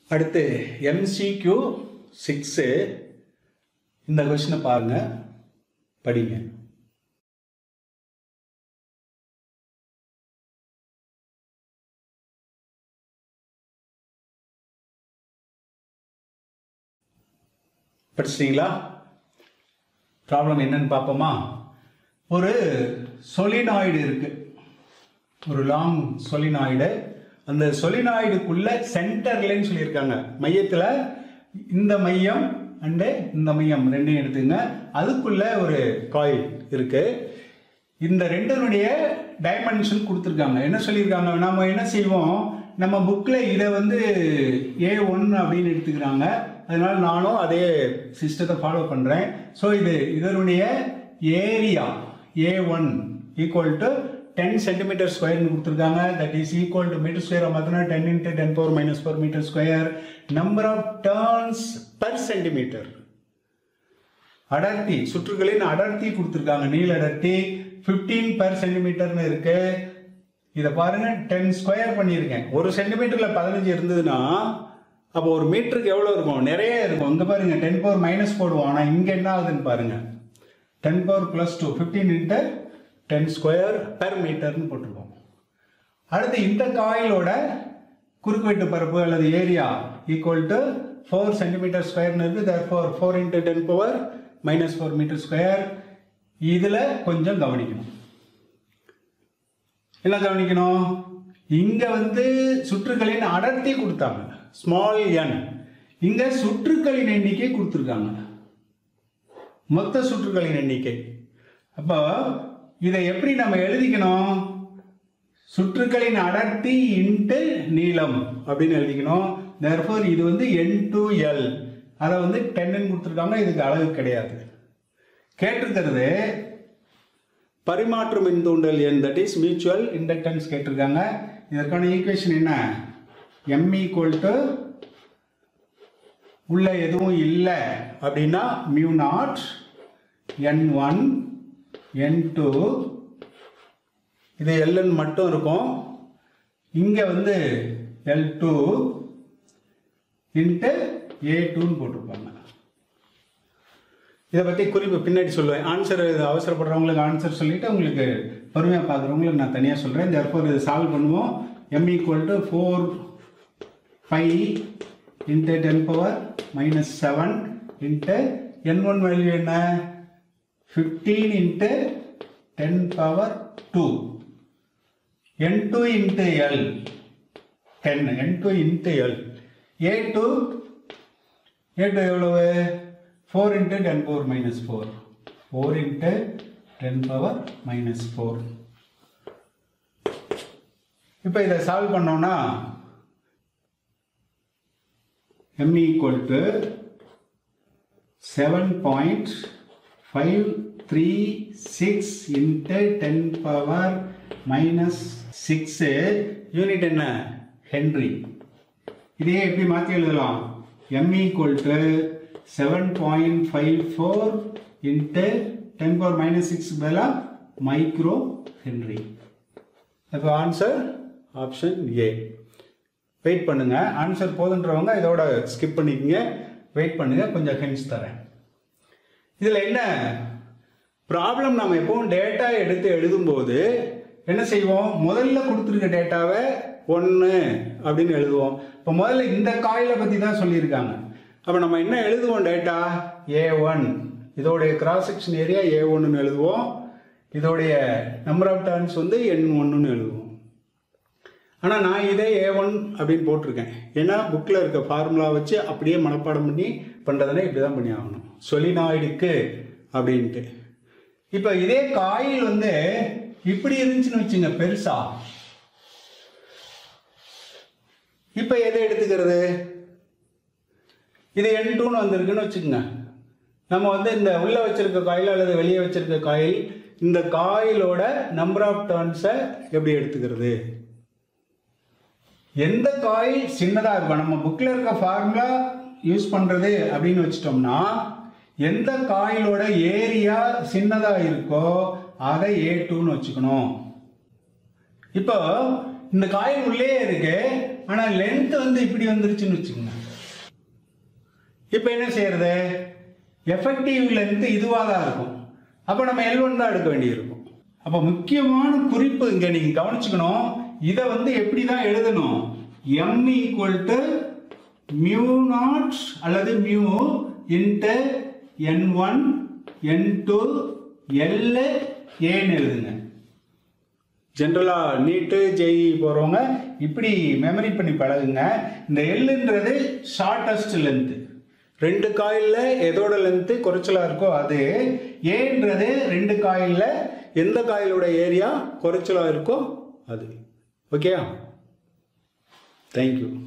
அடுத்து MCQ six இந்த கொஸ்டினை பாருங்க படிங்க படிச்சிட்டிங்களா ப்ராப்ளம் என்னன்னு பார்ப்போமா ஒரு சொலினாய்டு இருக்கு ஒரு லாங் சொலினாய்டு அந்த சொலினாய்டுக்குள்ள சென்டர்லன்னு சொல்லியிருக்காங்க மையத்தில் இந்த மையம் அண்டு இந்த மையம் ரெண்டையும் எடுத்துங்க அதுக்குள்ள ஒரு காயில் இருக்கு இந்த ரெண்டனுடைய டைமென்ஷன் கொடுத்துருக்காங்க என்ன சொல்லியிருக்காங்க நம்ம என்ன செய்வோம் நம்ம புக்கில் இதை வந்து ஏ ஒன் அப்படின்னு எடுத்துக்கிறாங்க அதனால நானும் அதே சிஸ்டத்தை ஃபாலோ பண்ணுறேன் ஸோ இது இதனுடைய area A one equal to ten centimetre ஸ்கொயர்னு கொடுத்துருக்காங்க that is equal to metre square பார்த்தோன்னா ten into ten power minus four metre square number of turns per centimetre அடர்த்தி சுற்றுகளின் அடர்த்தி கொடுத்துருக்காங்க நீள் அடர்த்தி ஃபிஃப்டீன் பர் சென்டிமீட்டர்னு இருக்கு இதை பாருங்க டென் ஸ்கொயர் பண்ணியிருக்கேன் ஒரு சென்டிமீட்டர்ல பதினஞ்சு இருந்ததுன்னா அப்போ ஒரு மீட்டருக்கு எவ்வளோ இருக்கும் நிறைய இருக்கும் இங்கே பாருங்க டென் பவர் மைனஸ் போடுவோம் ஆனால் இங்கே என்ன ஆகுதுன்னு பாருங்க ten power plus two fifteen into ten square per மீட்டர்னு போட்டிருக்கோம் அடுத்து இந்த காயிலோட குறுக்குவெட்டு பரப்பு அல்லது area equal to four centimetre ஸ்கொயர்னு இருக்கு therefore four into ten power minus four metre square இதில் கொஞ்சம் கவனிக்கணும் என்ன கவனிக்கணும் இங்க வந்து சுற்றுகளின் அடர்த்தி கொடுத்தாங்க ஸ்மால் என் இங்க சுற்றுகளின் எண்ணிக்கை கொடுத்துருக்காங்க மொத்த சுற்றுகளின் எண்ணிக்கை அப்போ இதை எப்படி நம்ம எழுதிக்கணும் சுற்றுகளின் அடர்த்தி இன்ட்டு நீளம் அப்படின்னு எழுதிக்கணும் therefore இது வந்து என் டு எல் அதை வந்து டென்னு கொடுத்துருக்காங்க இதுக்கு அளவு கிடையாது கேட்டிருக்கிறது பரிமாற்று மின்தூண்டல் எண் தட் இஸ் மியூச்சுவல் இண்டக்டன்ஸ் கேட்டிருக்காங்க இதற்கான ஈக்குவேஷன் என்ன எம் ஈக்குவல் டு உள்ள எதுவும் இல்லை அப்படின்னா mu not N one N two இது எல்என் மட்டும் இருக்கும் இங்கே வந்து எல் டூ இன்ட்டு ஏ டூன்னு போட்டிருப்பாங்க இதை பற்றி குறிப்பு பின்னாடி சொல்லுவேன் ஆன்சர் அவசரப்படுறவங்களுக்கு ஆன்சர் சொல்லிவிட்டு உங்களுக்கு பொறுமையாக பார்க்குறவங்களுக்கு நான் தனியாக சொல்கிறேன் தற்போது இது சால்வ் பண்ணுவோம் M equal to four five into ten power minus seven into N one value என்ன fifteen into ten power two N two into L ten N two into L A two A two எவ்வளவு four into ten power minus four four into ten power minus four இப்போ இதை சால்வ் பண்ணோம்னா m equal to seven point five three six into ten power minus six unit என்ன Henry இதையே எப்படி மாற்றி எழுதலாம் m equal to seven point five four into ten power minus six பதிலாக மைக்ரோ ஹென்ரி இப்போ ஆன்சர் ஆப்ஷன் ஏ வெயிட் பண்ணுங்க answer போதுன்றவங்க இதோட ஸ்கிப் பண்ணிக்கங்க வெயிட் பண்ணுங்க கொஞ்சம் ஹென்ஸ் தரேன் இதில் என்ன ப்ராப்ளம் நம்ம எப்பவும் டேட்டா எடுத்து எழுதும்போது என்ன செய்வோம் முதல்ல கொடுத்துருக்க டேட்டாவை ஒன்று அப்படின்னு எழுதுவோம் இப்போ முதல்ல இந்த காயிலை பற்றி தான் சொல்லியிருக்காங்க அப்போ நம்ம என்ன எழுதுவோம் டேட்டா ஏ ஒன் இதோடைய கிராஸ் செக்ஷன் ஏரியா ஏ ஒன்றுன்னு எழுதுவோம் இதோடைய நம்பர் ஆஃப் டர்ன்ஸ் வந்து என் ஒன்றுன்னு எழுதுவோம் ஆனால் நான் இதே ஏ ஒன் அப்படின்னு போட்டிருக்கேன் ஏன்னா புக்கில் இருக்க ஃபார்முலா வச்சு அப்படியே மனப்பாடம் பண்ணி பண்ணுறதுனா இப்படி தான் பண்ணி ஆகணும் சொலினாய்டுக்கு அப்படின்ட்டு இப்போ இதே காயில் வந்து இப்படி இருந்துச்சுன்னு வச்சுங்க பெருசா இப்போ எதை எடுத்துக்கிறது இது என் டூன்னு வந்திருக்குன்னு வச்சுக்கோங்க நம்ம வந்து இந்த உள்ள வச்சிருக்க காயில் அல்லது வெளியே வச்சிருக்க காயில் இந்த காயிலோட நம்பர் ஆஃப் டர்ன்ஸை எப்படி எடுத்துக்கிறது எந்த காயில் சின்னதாக இருக்கும் நம்ம புக்கில் இருக்க ஃபார்முலா யூஸ் பண்ணுறது அப்படின்னு வச்சிட்டோம்னா எந்த காயிலோட ஏரியா சின்னதாக இருக்கோ அதை ஏ டூன்னு வச்சுக்கணும் இப்போ இந்த காயில் உள்ளே இருக்கு ஆனால் லென்த் வந்து இப்படி வந்துருச்சுன்னு வச்சுக்கோங்க இப்போ என்ன செய்யறது எஃபெக்டிவ் லென்த் இதுவாக தான் இருக்கும் அப்போ நம்ம எல் ஒன் தான் எடுக்க வேண்டியிருக்கும் அப்போ முக்கியமான குறிப்பு இங்கே நீங்கள் கவனிச்சுக்கணும் இதை வந்து எப்படி தான் எழுதணும் M equal to mu not அல்லது mu into N one N two L ஏன்னு எழுதுங்க ஜென்ரலாக நீட்டு ஜெய் போகிறவங்க இப்படி மெமரி பண்ணி பழகுங்க இந்த எல்லுன்றது ஷார்ட்டஸ்ட் லென்த்து ரெண்டு காயிலில் எதோட லென்த்து குறைச்சலாக இருக்கோ அது ஏன்றது ரெண்டு காயிலில் எந்த காயிலோட ஏரியா குறைச்சலாக இருக்கோ அது ஓகேயா தேங்க்யூ